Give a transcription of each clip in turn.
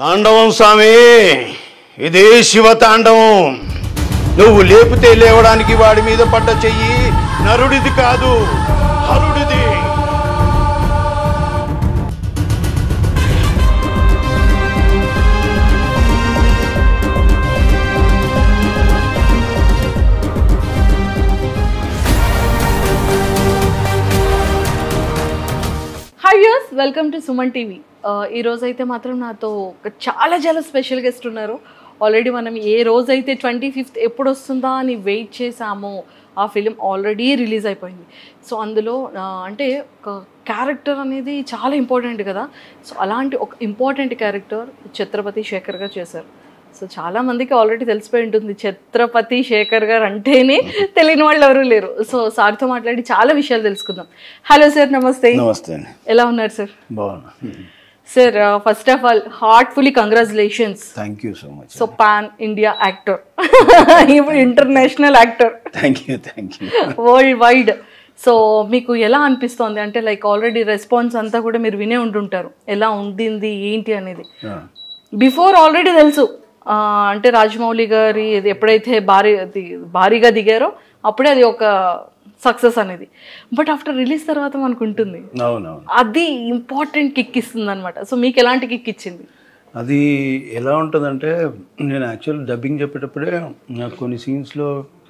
తాండవం స్వామి ఇదే శివ తాండవం నువ్వు లేపితే లేవడానికి వాడి మీద పడ్డ చెయ్యి నరుడిది కాదు హరుడిది hi viewers welcome to Suman TV ఈ రోజు అయితే మాత్రం నాతో ఒక చాలా చాలా స్పెషల్ గెస్ట్ ఉన్నారు ఆల్రెడీ మనం ఏ రోజైతే ట్వంటీ ఫిఫ్త్ ఎప్పుడు వస్తుందా అని వెయిట్ చేసామో ఆ ఫిలిం ఆల్రెడీ రిలీజ్ అయిపోయింది సో అందులో ఆ, అంటే ఒక క్యారెక్టర్ అనేది చాలా ఇంపార్టెంట్ కదా సో అలాంటి ఒక ఇంపార్టెంట్ క్యారెక్టర్ ఛత్రపతి శేఖర్ గారు చేశారు సో చాలా మందికి ఆల్రెడీ తెలిసిపోయి ఉంటుంది ఛత్రపతి శేఖర్ గారు అంటేనే తెలియని వాళ్ళు ఎవరు లేరు సో సార్తో మాట్లాడి చాలా విషయాలు తెలుసుకుందాం హలో సార్ నమస్తే నమస్తే అండి ఎలా ఉన్నారు సార్ బాగున్నా sir first of all heartfully congratulations thank you so much so pan India actor ఇప్పుడు international actor thank you thank you world wide so మీకు ఎలా అనిపిస్తోంది అంటే లైక్ ఆల్రెడీ రెస్పాన్స్ అంతా కూడా మీరు వినే ఉంటుంటారు ఎలా ఉండింది ఏంటి అనేది బిఫోర్ ఆల్రెడీ తెలుసు ఆ, అంటే రాజమౌళి గారి ఇది ఎప్పుడైతే భారీ ది- భారీగా దిగారో అప్పుడే అది ఒక సక్సెస్ అనేది బట్ ఆఫ్టర్ రిలీజ్ తర్వాత మనకు ఉంటుంది అవునవును అది ఇంపార్టెంట్ కిక్ ఇస్తుంది అనమాట సో మీకు ఎలాంటి కిక్ ఇచ్చింది అది ఎలా ఉంటుందంటే నేను యాక్చువల్ డబ్బింగ్ చెప్పేటప్పుడే నాకు కొన్ని సీన్స్లో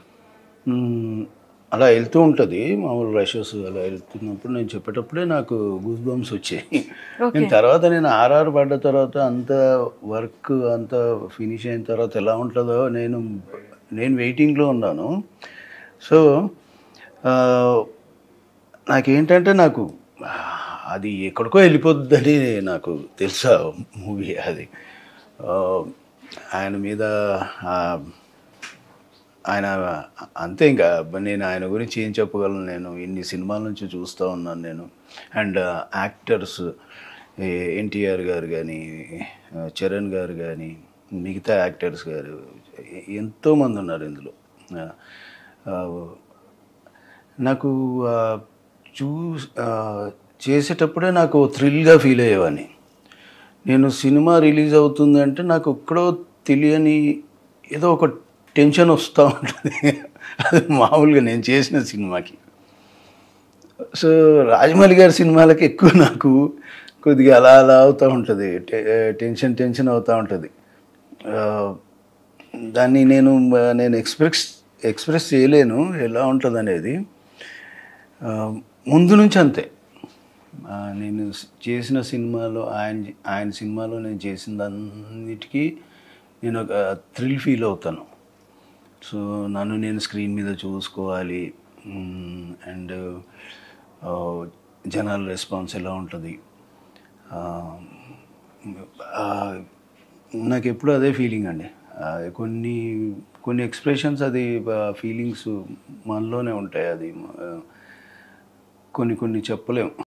అలా వెళ్తూ ఉంటుంది మామూలు రషెస్ అలా వెళ్తున్నప్పుడు నేను చెప్పేటప్పుడే నాకు గూస్ బంప్స్ వచ్చాయి నేను తర్వాత నేను ఆర్ఆర్ పడ్డ తర్వాత అంత వర్క్ అంత ఫినిష్ అయిన తర్వాత ఎలా ఉంటుందో నేను నేను వెయిటింగ్లో ఉన్నాను సో ఆ, నాకేంటంటే నాకు ఆ, అది ఎక్కడికో వెళ్ళిపోద్దని నాకు తెలుసా మూవీ అది ఆ, ఆయన మీద ఆ, ఆయన అంతే ఇంకా నేను ఆయన గురించి ఏం చెప్పగలను నేను ఇన్ని సినిమాల నుంచి చూస్తూ ఉన్నాను నేను అండ్ యాక్టర్స్ ఎన్టీఆర్ గారు కానీ చరణ్ గారు కానీ మిగతా యాక్టర్స్ గారు ఎంతోమంది ఉన్నారు ఇందులో ఆ, ఆ, నాకు ఆ, చూ ఆ, చేసేటప్పుడే నాకు థ్రిల్గా ఫీల్ అయ్యేవాడిని నేను సినిమా రిలీజ్ అవుతుందంటే నాకు ఎక్కడో తెలియని ఏదో ఒక టెన్షన్ వస్తూ ఉంటుంది అది మామూలుగా నేను చేసిన సినిమాకి సో రాజమౌళి గారి సినిమాలకి ఎక్కువ నాకు కొద్దిగా అలా అలా అవుతూ ఉంటుంది టె- టెన్షన్ టెన్షన్ అవుతూ ఉంటుంది ఆ, దాన్ని నేను నేను ఎక్స్ప్రెస్ ఎక్స్ప్రెస్ చేయలేను ఎలా ఉంటుంది అనేది ఆ, ముందు నుంచి అంతే ఆ, నేను స్- చేసిన సినిమాలో ఆయన ఆయన సినిమాలో నేను చేసిన దాన్నిటికీ నేను ఒక థ్రిల్ ఫీల్ అవుతాను సో నన్ను నేను స్క్రీన్ మీద చూసుకోవాలి అండ్ జనాల రెస్పాన్స్ ఎలా ఉంటుంది ఆ, ఆ, నాకు ఎప్పుడు అదే ఫీలింగ్ అండి ఆ, కొన్ని కొన్ని ఎక్స్ప్రెషన్స్ అది ఫీలింగ్స్ మనలోనే ఉంటాయి అది ఆ, కొన్ని కొన్ని చెప్పలేము